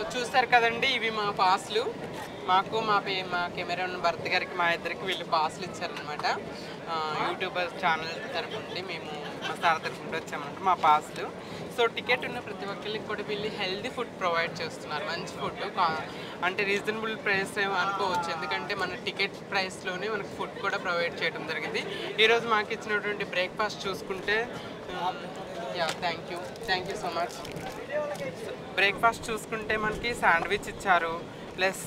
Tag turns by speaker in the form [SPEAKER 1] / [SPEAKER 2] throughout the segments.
[SPEAKER 1] చూస్తారు కదండి ఇవి మా పాస్లు మాకు మా పే మా కెమెరా భర్త గారికి మా ఇద్దరికి వీళ్ళు పాస్లు ఇచ్చారనమాట యూట్యూబర్ ఛానల్ తరఫు నుండి మేము మా సార్ తరఫు నుండి వచ్చామన్నమాట మా పాస్లు సో టికెట్ ఉన్న ప్రతి ఒక్కరికి కూడా వీళ్ళు హెల్దీ ఫుడ్ ప్రొవైడ్ చేస్తున్నారు మంచి ఫుడ్ అంటే రీజనబుల్ ప్రైస్ ఏమో అనుకోవచ్చు ఎందుకంటే మన టికెట్ ప్రైస్లోనే మనకు ఫుడ్ కూడా ప్రొవైడ్ చేయడం జరిగింది ఈరోజు మాకు ఇచ్చినటువంటి బ్రేక్ఫాస్ట్ చూసుకుంటే yeah thank you thank you so much breakfast చూసుకుంటే మనకి శాండ్విచ్ ఇచ్చారు ప్లస్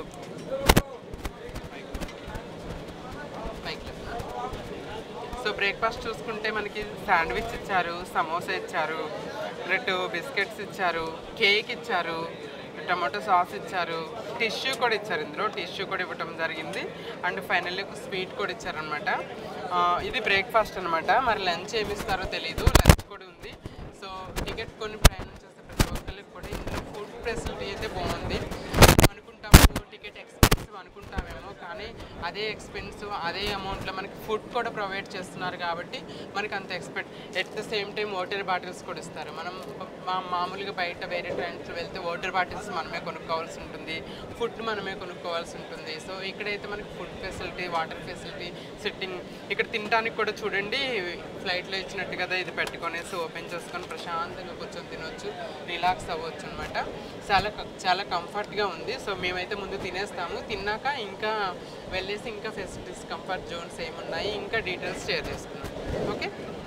[SPEAKER 1] సో బ్రేక్ఫాస్ట్ చూసుకుంటే మనకి శాండ్విచ్ ఇచ్చారు సమోసా ఇచ్చారు బ్రెడ్ బిస్కెట్స్ ఇచ్చారు కేక్ ఇచ్చారు టమాటో సాస్ ఇచ్చారు టిష్యూ కూడా ఇచ్చారు ఇందులో టిష్యూ కూడా ఇవ్వటం జరిగింది అండ్ ఫైనల్లీ ఒక స్వీట్ కూడా ఇచ్చారనమాట ఇది బ్రేక్ఫాస్ట్ అనమాట మరి లంచ్ ఏమి ఇస్తారో తెలియదు లంచ్ కూడా ఉంది సో టికెట్ కొని ప్రయాణం చేసే ప్రతి ఒక్కరికి కూడా ఇందులో ఫుడ్ ఫెసిలిటీ అయితే బాగుంది అనుకుంటాము టికెట్ ఎక్స్పెన్సివ్ అనుకుంటామేమో కానీ అదే ఎక్స్పెన్సివ్ అదే అమౌంట్లో మనకి ఫుడ్ కూడా ప్రొవైడ్ చేస్తున్నారు కాబట్టి మనకి అంత expect at the same time water bottles కూడా ఇస్తారు మనం మా మామూలుగా బయట వేరే ట్రైన్స్లో వెళ్తే వాటర్ బాటిల్స్ మనమే కొనుక్కోవాల్సి ఉంటుంది ఫుడ్ మనమే కొనుక్కోవాల్సి ఉంటుంది సో ఇక్కడైతే మనకి food facility water facility sitting ఇక్కడ తినడానికి కూడా చూడండి ఫ్లైట్లో ఇచ్చినట్టు కదా ఇది పెట్టుకొనేసి ఓపెన్ చేసుకొని ప్రశాంతంగా కూర్చొని తినొచ్చు రిలాక్స్ అవ్వచ్చు అనమాట చాలా క- చాలా కంఫర్ట్గా ఉంది సో మేమైతే ముందు తినేస్తాము తిన్నాక ఇంకా వెళ్ళేసి ఇంకా ఫెసిలిటీస్ కంఫర్ట్ జోన్స్ ఏమున్నాయి ఇంకా డీటెయిల్స్ షేర్ చేసుకున్నాం ఓకే